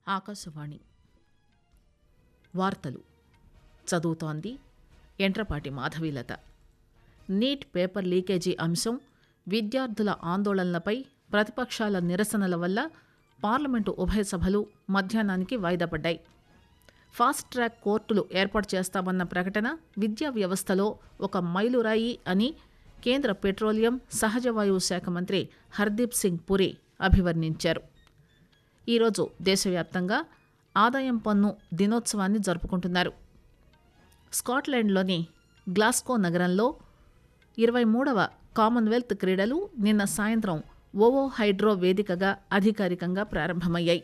ఆకాశవాణి వార్తలు చదువుతోంది ఎంట్రపాటి మాధవీలత నీట్ పేపర్ లీకేజీ అంశం విద్యార్థుల ఆందోళనలపై ప్రతిపక్షాల నిరసనల వల్ల పార్లమెంటు ఉభయ సభలు మధ్యాహ్నానికి వాయిదా పడ్డాయి ఫాస్ట్ ట్రాక్ కోర్టులు ఏర్పాటు చేస్తామన్న ప్రకటన విద్యా వ్యవస్థలో ఒక మైలురాయి అని కేంద్ర పెట్రోలియం సహజ వాయువు శాఖ మంత్రి హర్దీప్ సింగ్ పురి అభివర్ణించారు ఈరోజు దేశవ్యాప్తంగా ఆదాయం పన్ను దినోత్సవాన్ని జరుపుకుంటున్నారు స్కాట్లాండ్లోని గ్లాస్కో నగరంలో ఇరవై మూడవ కామన్వెల్త్ క్రీడలు నిన్న సాయంత్రం ఓవో హైడ్రో వేదికగా అధికారికంగా ప్రారంభమయ్యాయి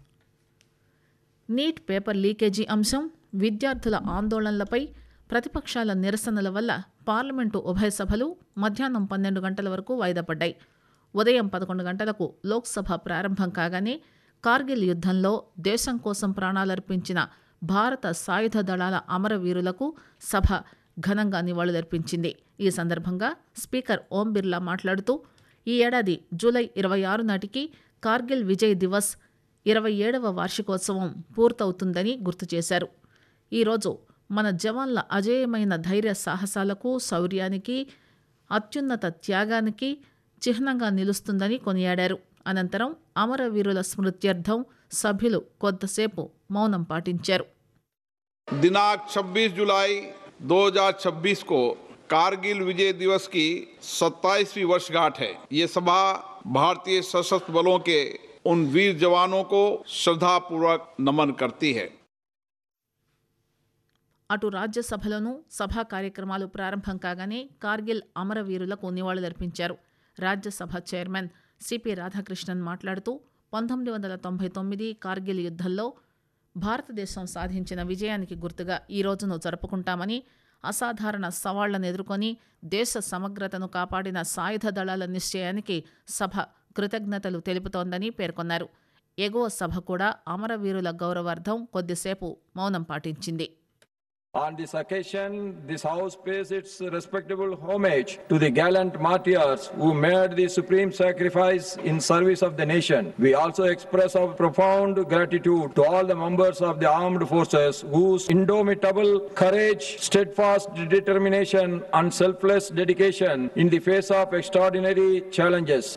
నీట్ పేపర్ లీకేజీ అంశం విద్యార్థుల ఆందోళనలపై ప్రతిపక్షాల నిరసనల వల్ల పార్లమెంటు ఉభయ సభలు మధ్యాహ్నం పన్నెండు గంటల వరకు వాయిదా పడ్డాయి ఉదయం పదకొండు గంటలకు లోక్సభ ప్రారంభం కాగానే కార్గిల్ యుద్ధంలో దేశం కోసం ప్రాణాలర్పించిన భారత సాయుధ దళాల అమరవీరులకు సభ ఘనంగా నివాళులర్పించింది ఈ సందర్భంగా స్పీకర్ ఓం బిర్లా మాట్లాడుతూ ఈ ఏడాది జూలై ఇరవై ఆరు నాటికి కార్గిల్ విజయ్ దివస్ ఇరవై ఏడవ వార్షికోత్సవం పూర్తవుతుందని గుర్తు చేశారు ఈరోజు మన జవాన్ల అజేయమైన ధైర్య సాహసాలకు శౌర్యానికి అత్యున్నత త్యాగానికి చిహ్నంగా నిలుస్తుందని కొనియాడారు అనంతరం అమరవీరుల స్మృత్యర్థం సభ్యులు కొద్దిసేపు మౌనం పాటించారు दिनांक 26 जुलाई 2026 को कारगिल विजय दिवस की 27वीं वर्षगांठ है ये सभा भारतीय सशस्त्र बलों के उन वीर जवानों को श्रद्धापूर्वक नमन करती है అటు రాజ్యసభలోనూ సభా కార్యక్రమాలు ప్రారంభం కాగానే కార్గిల్ అమరవీరులకు నివాళులర్పించారు రాజ్యసభ చైర్మన్ సిపి రాధాకృష్ణన్ మాట్లాడుతూ పంతొమ్మిది వందల తొంభై తొమ్మిది కార్గిల్ యుద్ధంలో భారతదేశం సాధించిన విజయానికి గుర్తుగా ఈ రోజును జరుపుకుంటామని అసాధారణ సవాళ్లను ఎదుర్కొని దేశ సమగ్రతను కాపాడిన సాయుధ దళాల నిశ్చయానికి సభ కృతజ్ఞతలు తెలుపుతోందని పేర్కొన్నారు ఎగువ సభ కూడా అమరవీరుల గౌరవార్థం కొద్దిసేపు మౌనం పాటించింది On this occasion, this House pays its respectable homage to the gallant martyrs who made the supreme sacrifice in service of the nation. We also express our profound gratitude to all the members of the armed forces whose indomitable courage, steadfast determination, and selfless dedication in the face of extraordinary challenges.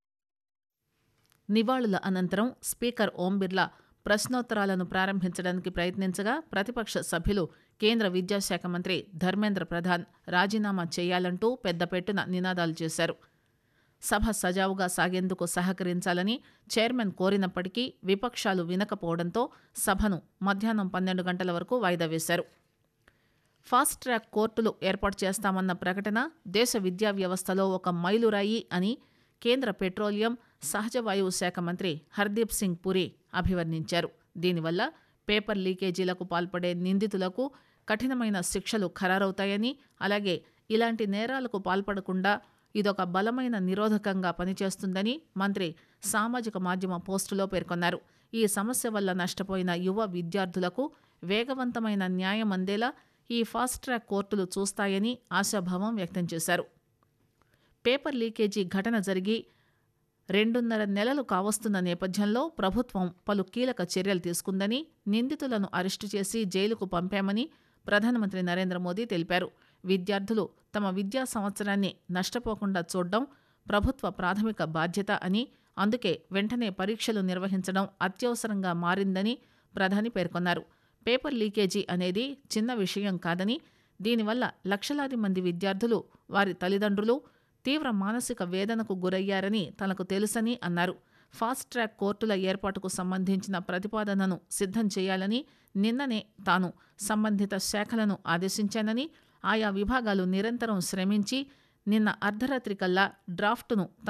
నివాళుల అనంతరం speaker ఓం బిర్లా ప్రశ్నోత్తరాలను ప్రారంభించడానికి ప్రయత్నించగా ప్రతిపక్ష సభ్యులు కేంద్ర విద్యాశాఖ మంత్రి ధర్మేంద్ర ప్రధాన్ రాజీనామా చేయాలంటూ పెద్దపెట్టున నినాదాలు చేశారు సభ సజావుగా సాగేందుకు సహకరించాలని చైర్మన్ కోరినప్పటికీ విపక్షాలు వినకపోవడంతో సభను మధ్యాహ్నం పన్నెండు గంటల వరకు వాయిదా వేశారు ఫాస్ట్ ట్రాక్ కోర్టులు ఏర్పాటు చేస్తామన్న ప్రకటన దేశ విద్యా వ్యవస్థలో ఒక మైలురాయి అని కేంద్ర పెట్రోలియం సహజ వాయువు శాఖ మంత్రి హర్దీప్ సింగ్ పురి అభివర్ణించారు దీనివల్ల పేపర్ లీకేజీలకు పాల్పడే నిందితులకు కఠినమైన శిక్షలు ఖరారవుతాయని అలాగే ఇలాంటి నేరాలకు పాల్పడకుండా ఇదొక బలమైన నిరోధకంగా పనిచేస్తుందని మంత్రి సామాజిక మాధ్యమ పోస్టులో పేర్కొన్నారు ఈ సమస్య వల్ల నష్టపోయిన యువ విద్యార్థులకు వేగవంతమైన న్యాయం అందేలా ఈ ఫాస్ట్ ట్రాక్ కోర్టులు చూస్తాయని ఆశాభావం వ్యక్తం చేశారు పేపర్ లీకేజీ ఘటన జరిగి రెండున్నర నెలలు కావస్తున్న నేపథ్యంలో ప్రభుత్వం పలు కీలక చర్యలు తీసుకుందని నిందితులను అరెస్టు చేసి జైలుకు పంపామని ప్రధానమంత్రి నరేంద్ర మోదీ తెలిపారు విద్యార్థులు తమ విద్యా సంవత్సరాన్ని నష్టపోకుండా చూడడం ప్రభుత్వ ప్రాథమిక బాధ్యత అని అందుకే వెంటనే పరీక్షలు నిర్వహించడం అత్యవసరంగా మారిందని ప్రధాని పేర్కొన్నారు పేపర్ లీకేజీ అనేది చిన్న విషయం కాదని దీనివల్ల లక్షలాది మంది విద్యార్థులు వారి తల్లిదండ్రులు తీవ్ర మానసిక వేదనకు గురయ్యారని తనకు తెలుసని అన్నారు ఫాస్ట్ ట్రాక్ కోర్టుల ఏర్పాటుకు సంబంధించిన ప్రతిపాదనను సిద్ధం చేయాలని నిన్ననే తాను సంబంధిత శాఖలను ఆదేశించానని ఆయా విభాగాలు నిరంతరం శ్రమించి నిన్న అర్ధరాత్రి కల్లా డ్రాఫ్టును